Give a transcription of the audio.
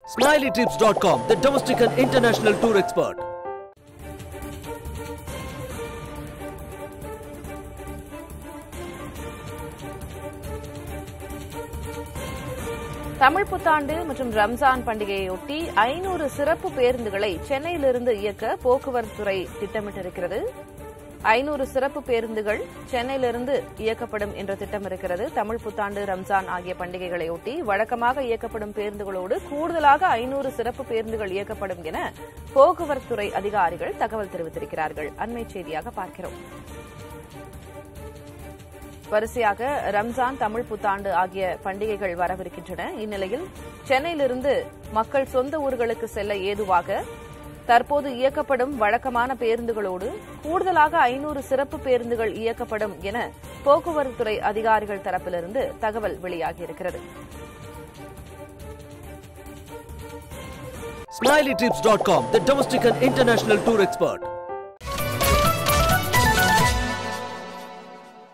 SmileyTrips.com, the domestic and international tour expert. Tamil புத்தாண்டு மற்றும் ரம்ஜான் பண்டிகையொட்டி ஐநூறு சிறப்பு பேருந்துகளை சென்னையிலிருந்து இயக்க போக்குவரத்து துறை திட்டமிட்டிருக்கிறது ஐநூறு சிறப்பு பேருந்துகள் சென்னையிலிருந்து இயக்கப்படும் என்ற திட்டம் இருக்கிறது தமிழ் புத்தாண்டு ரம்ஜான் ஆகிய பண்டிகைகளையொட்டி வழக்கமாக இயக்கப்படும் பேருந்துகளோடு கூடுதலாக ஐநூறு சிறப்பு பேருந்துகள் இயக்கப்படும் என போக்குவரத்து துறை அதிகாரிகள் தகவல் தெரிவித்திருக்கிறார்கள் அண்மை செய்தியாக பார்க்கிறோம் வரிசையாக ரம்ஜான் தமிழ் புத்தாண்டு ஆகிய பண்டிகைகள் வரவிருக்கின்றன இந்நிலையில் சென்னையிலிருந்து மக்கள் சொந்த ஊர்களுக்கு செல்ல ஏதுவாக தற்போது இயக்கப்படும் வழக்கமான பேருந்துகளோடு கூடுதலாக ஐநூறு சிறப்பு பேருந்துகள் இயக்கப்படும் என போக்குவரத்துறை அதிகாரிகள் தரப்பிலிருந்து தகவல் வெளியாகியிருக்கிறது SmileyTrips.com, the domestic and international tour expert.